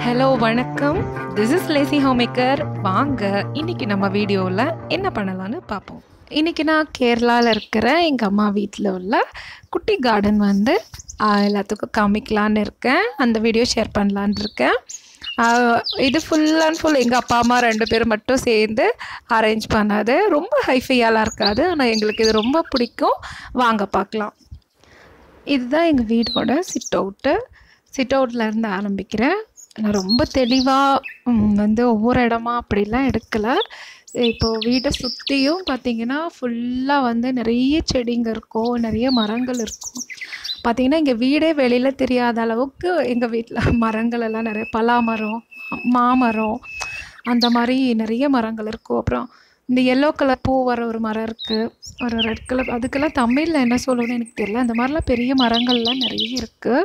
hello வணக்கம் this is lazy homemaker வாங்க இன்னைக்கு நம்ம வீடியோவில் என்ன பண்ணலான்னு பார்ப்போம் இன்னைக்கு நான் கேரளாவில் இருக்கிற எங்கள் அம்மா வீட்டில் உள்ள குட்டி கார்டன் வந்து ஆஹ், எல்லாத்துக்கும் காமிக்கலான்னு இருக்கேன் அந்த வீடியோ ஷேர் பண்ணலான்னு இருக்கேன் ஆஹ், இது ஃபுல் அண்ட் ஃபுல் எங்கள் அப்பா அம்மா ரெண்டு பேரும் மட்டும் சேர்ந்து அரேஞ்ச் பண்ணது ரொம்ப ஹைஃபையாலாம் இருக்காது ஆனால் எங்களுக்கு இது ரொம்ப பிடிக்கும் வாங்க பார்க்கலாம் இதுதான் எங்கள் வீடோட சிட் அவுட்டு சிட் இருந்து ஆரம்பிக்கிறேன் நான் ரொம்ப தெளிவாக வந்து ஒவ்வொரு இடமா அப்படிலாம் எடுக்கலை இப்போது வீட்டை சுற்றியும் பார்த்தீங்கன்னா ஃபுல்லாக வந்து நிறைய செடிங்க இருக்கும் நிறைய மரங்கள் இருக்கும் பார்த்தீங்கன்னா இங்கே வீடே வெளியில் தெரியாத அளவுக்கு எங்கள் வீட்டில் மரங்கள் எல்லாம் நிறைய பலா மரம் மாமரம் அந்த மாதிரி நிறைய மரங்கள் இருக்கும் அப்புறம் இந்த எல்லோ கலர் பூ வர ஒரு மரம் இருக்குது ஒரு ரெட் கலர் அதுக்கெல்லாம் தமிழில் என்ன சொல்லணும்னு எனக்கு தெரியல அந்த மாதிரிலாம் பெரிய மரங்கள்லாம் நிறைய இருக்குது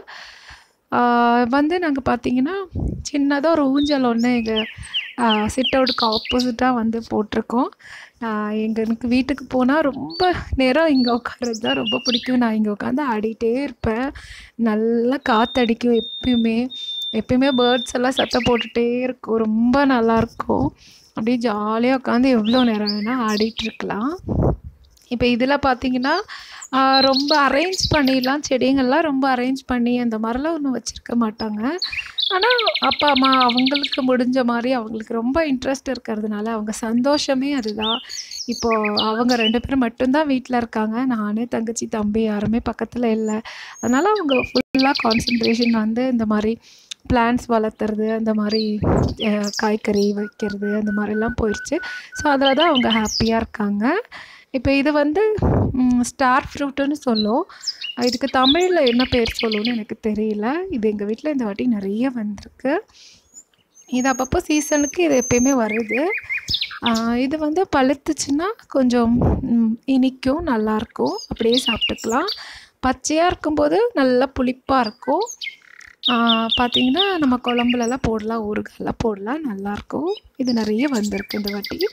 வந்து நாங்கள் பார்த்தீங்கன்னா சின்னதாக ஒரு ஊஞ்சல் ஒன்று எங்கள் சிட் அவுட்டுக்கு ஆப்போசிட்டாக வந்து போட்டிருக்கோம் ஆஹ் எங்க எனக்கு வீட்டுக்கு போனால் ரொம்ப நேரம் இங்கே உட்கார்றது தான் ரொம்ப பிடிக்கும் நான் இங்கே உட்காந்து ஆடிட்டே இருப்பேன் நல்லா காற்றடிக்கும் எப்பயுமே எப்பயுமே பேர்ட்ஸ் எல்லாம் சத்தம் போட்டுகிட்டே இருக்கும் ரொம்ப நல்லாயிருக்கும் அப்படியே ஜாலியாக உட்காந்து எவ்வளோ நேரம் வேணால் ஆடிட்டு இருக்கலாம் இப்போ இதில் பார்த்தீங்கன்னா ஆஹ் ரொம்ப அரேஞ்ச் பண்ணிடலாம் செடிங்கள்லாம் ரொம்ப அரேஞ்ச் பண்ணி அந்த மாதிரிலாம் ஒன்றும் வச்சுருக்க மாட்டாங்க ஆனால் அப்பா அம்மா அவங்களுக்கு முடிஞ்ச மாதிரி அவங்களுக்கு ரொம்ப இன்ட்ரெஸ்ட் இருக்கிறதுனால அவங்க சந்தோஷமே அதுதான் இப்போது அவங்க ரெண்டு பேரும் மட்டும்தான் வீட்டில் இருக்காங்க நான் தங்கச்சி தம்பி யாருமே பக்கத்தில் இல்லை அதனால் அவங்க ஃபுல்லாக கான்சன்ட்ரேஷன் வந்து இந்த மாதிரி பிளான்ஸ் வளர்த்துறது அந்த மாதிரி அஹ், காய்கறி வைக்கிறது அந்த மாதிரிலாம் போயிடுச்சு ஸோ அதில் தான் அவங்க ஹாப்பியாக இருக்காங்க இப்போ இது வந்து ஸ்டார் ஃப்ரூட்டுன்னு சொல்லும் இதுக்கு தமிழில் என்ன பேர் சொல்லணும்னு எனக்கு தெரியல இது எங்கள் வீட்டில் இந்த வாட்டி நிறைய வந்திருக்கு இது அப்பப்போ சீசனுக்கு இது எப்பயுமே வருது ஆஹ் இது வந்து பழுத்துச்சுன்னா கொஞ்சம் ம், இனிக்கும் நல்லாயிருக்கும் அப்படியே சாப்பிட்டுக்கலாம் பச்சையாக இருக்கும்போது நல்லா புளிப்பாக இருக்கும் ஆஹ் பார்த்தீங்கன்னா நம்ம குழம்புலலாம் போடலாம் ஊறுகாயெல்லாம் போடலாம் நல்லாயிருக்கும் இது நிறைய வந்திருக்கு இந்த வாட்டி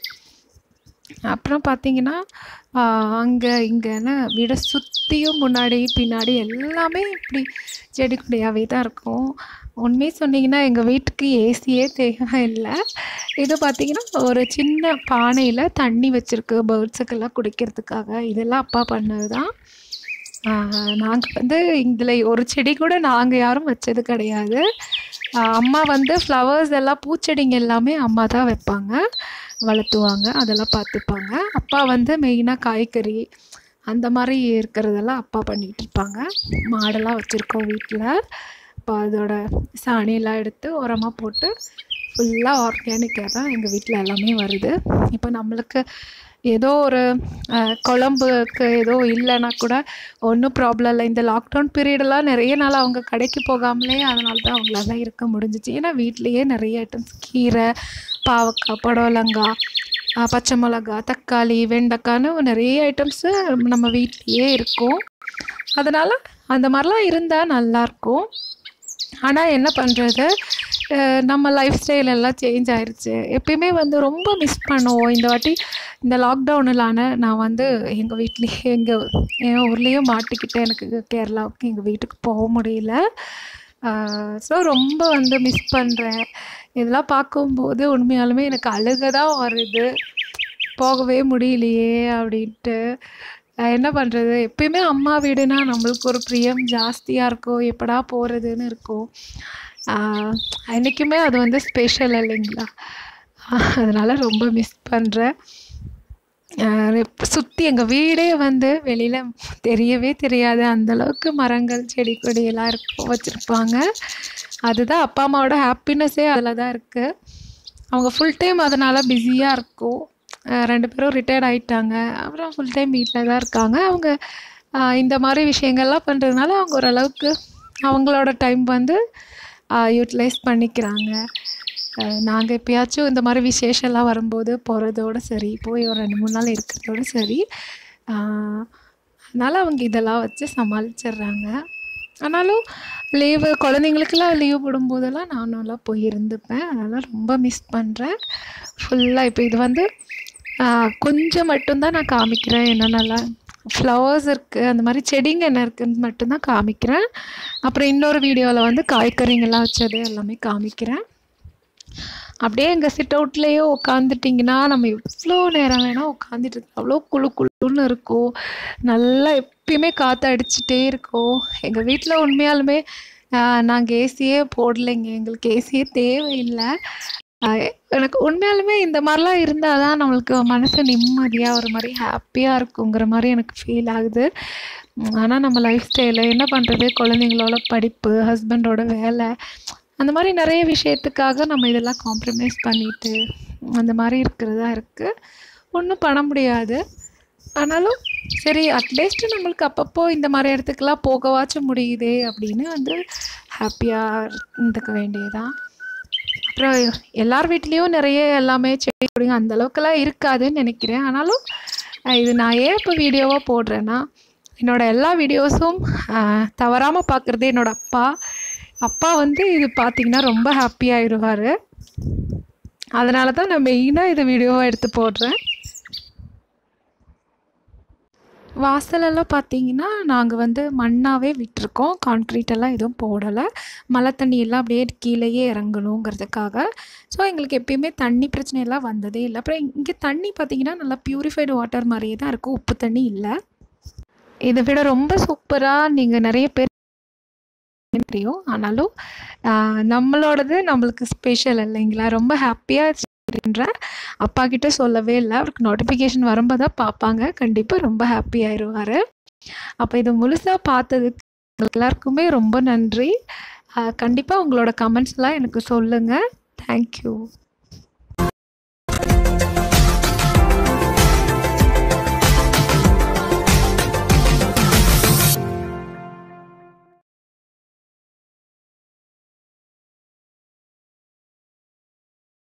அப்புறம் பார்த்தீங்கன்னா அங்கே இங்கேன்னு வீடை சுற்றியும் முன்னாடி பின்னாடி எல்லாமே இப்படி செடி கொடியாகவே தான் இருக்கும் உண்மையை சொன்னீங்கன்னா எங்கள் வீட்டுக்கு ஏசியே தேவையில்லை இது பார்த்தீங்கன்னா ஒரு சின்ன பானையில் தண்ணி வச்சுருக்கு பேர்ட்ஸுக்கெல்லாம் குடிக்கிறதுக்காக இதெல்லாம் அப்பா பண்ணது தான் நாங்கள் வந்து இதில் ஒரு செடி கூட நாங்கள் யாரும் வச்சது கிடையாது ஆஹ் அம்மா வந்து ஃப்ளவர்ஸ் எல்லாம் பூச்செடிங்க எல்லாமே அம்மா தான் வைப்பாங்க வளர்த்துவாங்க அதெல்லாம் பார்த்துப்பாங்க அப்பா வந்து மெயினாக காய்கறி அந்த மாதிரி இருக்கிறதெல்லாம் அப்பா பண்ணிகிட்டு இருப்பாங்க மாடெல்லாம் வச்சுருக்கோம் வீட்டில் இப்போ அதோட சாணியெல்லாம் எடுத்து உரமாக போட்டு ஃபுல்லாக ஆர்கானிக்காக தான் எங்கள் வீட்டில் எல்லாமே வருது இப்போ நம்மளுக்கு ஏதோ ஒரு அஹ், குழம்புக்கு ஏதோ இல்லைன்னா கூட ஒன்றும் ப்ராப்ளம் இல்லை இந்த லாக்டவுன் பீரியடெல்லாம் நிறைய நாள் அவங்க கடைக்கு போகாமலே அதனால தான் அவங்களால இருக்க முடிஞ்சிச்சு ஏன்னா வீட்லேயே நிறைய ஐட்டம்ஸ் கீரை பாவக்காய் புடலங்காய் அஹ், பச்சை மிளகா தக்காளி வெண்டைக்கான்னு நிறைய ஐட்டம்ஸு நம்ம வீட்லேயே இருக்கும் அதனால் அந்த மாதிரிலாம் இருந்தால் நல்லாயிருக்கும் ஆனால் என்ன பண்ணுறது நம்ம லைஃப் ஸ்டைல் எல்லாம் சேஞ்ச் ஆயிருச்சு எப்பயுமே வந்து ரொம்ப மிஸ் பண்ணுவோம் இந்த வாட்டி இந்த லாக்டவுனிலான நான் வந்து எங்கள் வீட்லேயே எங்கள் என் ஊர்லேயும் மாட்டிக்கிட்டேன் எனக்கு கேரளாவுக்கு எங்கள் வீட்டுக்கு போக முடியல ஸோ ரொம்ப வந்து மிஸ் பண்ணுறேன் இதெல்லாம் பார்க்கும்போது உண்மையாலுமே எனக்கு அழுக தான் வருது போகவே முடியலையே அப்படின்ட்டு அஹ் என்ன பண்ணுறது எப்பயுமே அம்மா வீடுனா நம்மளுக்கு ஒரு பிரியம் ஜாஸ்தியாக இருக்கும் எப்படா போகிறதுன்னு இருக்கும் ஆஹ் என்றைக்குமே அது வந்து ஸ்பெஷல் இல்லைங்களா அதனால் ரொம்ப மிஸ் பண்ணுறேன் சுற்றி எங்கள் வீடே வந்து வெளியில் தெரியவே தெரியாது அந்தளவுக்கு மரங்கள் செடி கொடியெல்லாம் இருக்கும் வச்சுருப்பாங்க அதுதான் அப்பா அம்மாவோட ஹாப்பினஸ்ஸே அதில் தான் இருக்குது அவங்க ஃபுல் டைம் அதனால் பிஸியாக இருக்கும் அஹ் ரெண்டு பேரும் ரிட்டையர்ட் ஆகிட்டாங்க அப்புறம் ஃபுல் டைம் வீட்டில் தான் இருக்காங்க அவங்க அஹ் இந்த மாதிரி விஷயங்கள்லாம் பண்ணுறதுனால அவங்க ஓரளவுக்கு அவங்களோட டைம் வந்து யூட்டிலைஸ் பண்ணிக்கிறாங்க நாங்கள் எப்பயாச்சும் இந்த மாதிரி விசேஷம்லாம் வரும்போது போகிறதோட சரி போய் ஒரு ரெண்டு மூணு நாள் இருக்கிறதோட சரி அஹ் அதனால் அவங்க இதெல்லாம் வச்சு சமாளிச்சிடுறாங்க ஆனாலும் லீவு குழந்தைங்களுக்கெல்லாம் லீவ் விடும்போதெல்லாம் நானும்லாம் போய் இருந்துப்பேன் அதனால் ரொம்ப மிஸ் பண்ணுறேன் ஃபுல்லாக இப்போ இது வந்து ஆஹ், கொஞ்சம் மட்டும்தான் நான் காமிக்கிறேன் என்னென்னலாம் ஃப்ளவர்ஸ் இருக்குது அந்த மாதிரி செடிங்க என்ன இருக்குன்னு மட்டும்தான் காமிக்கிறேன் அப்புறம் இன்னொரு வீடியோவில் வந்து காய்கறிங்கெல்லாம் வச்சது எல்லாமே காமிக்கிறேன் அப்படியே எங்கள் சிட் அவுட்லேயே உட்காந்துட்டிங்கன்னா நம்ம எவ்வளோ நேரம் வேணால் உட்காந்துட்டு இருக்கலாம் அவ்வளோ குளு குளுன்னு இருக்கும் நல்லா எப்பயுமே காற்று அடிச்சுட்டே இருக்கும் எங்கள் வீட்டில் உண்மையாலுமே நாங்கள் ஏசியே போடலைங்க எங்களுக்கு ஏசியே தேவையில்லை ஆஹ் எனக்கு உண்மையாலுமே இந்த மாதிரிலாம் இருந்தால் தான் நம்மளுக்கு மனசு நிம்மதியாக ஒரு மாதிரி ஹாப்பியாக இருக்குங்கிற மாதிரி எனக்கு ஃபீல் ஆகுது ஆனால் நம்ம லைஃப் ஸ்டைலு என்ன பண்ணுறது குழந்தைங்களோட படிப்பு ஹஸ்பண்டோட வேலை அந்த மாதிரி நிறைய விஷயத்துக்காக நம்ம இதெல்லாம் காம்ப்ரமைஸ் பண்ணிட்டு அந்த மாதிரி இருக்கிறதா இருக்குது ஒன்றும் பண்ண முடியாது ஆனாலும் சரி அட்லீஸ்ட் நம்மளுக்கு அப்பப்போ இந்த மாதிரி இடத்துக்குலாம் போகவாச்சும் முடியுதே அப்படின்னு வந்து ஹாப்பியாக இருந்துக்க வேண்டியதுதான் அப்புறம் எல்லார் வீட்லேயும் நிறைய எல்லாமே செடி கொடிங்க அந்த அளவுக்குலாம் இருக்காதுன்னு நினைக்கிறேன் ஆனாலும் அஹ் இது நான் ஏன் இப்போ வீடியோவாக போடுறேன்னா என்னோட எல்லா வீடியோஸும் தவறாமல் பார்க்குறது என்னோட அப்பா அப்பா வந்து இது பார்த்தீங்கன்னா ரொம்ப ஹாப்பியாகிடுவார் அதனால தான் நான் மெயினாக இது வீடியோவாக எடுத்து போடுறேன் வாசலெல்லாம் பார்த்தீங்கன்னா நாங்கள் வந்து மண்ணாகவே விட்டிருக்கோம் கான்க்ரீட் எல்லாம் எதுவும் போடலை மழை தண்ணி எல்லாம் அப்படியே கீழேயே இறங்கணுங்கிறதுக்காக ஸோ எங்களுக்கு எப்பயுமே தண்ணி பிரச்சனை எல்லாம் வந்ததே இல்லை அப்புறம் இங்கே தண்ணி பார்த்தீங்கன்னா நல்லா பியூரிஃபைடு வாட்டர் மாதிரியே தான் இருக்கும் உப்பு தண்ணி இல்லை இதை விட ரொம்ப சூப்பராக நீங்கள் நிறைய பேர் தெரியும் ஆனாலும் ஆஹ் நம்மளோடது நம்மளுக்கு ஸ்பெஷல் இல்லைங்களா ரொம்ப ஹாப்பியாக இருக்கின்றேன் அப்பா கிட்ட சொல்லவே இல்லை அவருக்கு நோட்டிஃபிகேஷன் வரும்போது தான் பார்ப்பாங்க கண்டிப்பாக ரொம்ப ஹாப்பி ஆயிடுவார் அப்போ இது முழுசாக பார்த்ததுக்கு உங்களுக்கு எல்லாருக்குமே ரொம்ப நன்றி கண்டிப்பாக உங்களோட கமெண்ட்ஸ்லாம் எனக்கு சொல்லுங்கள் தேங்க்யூ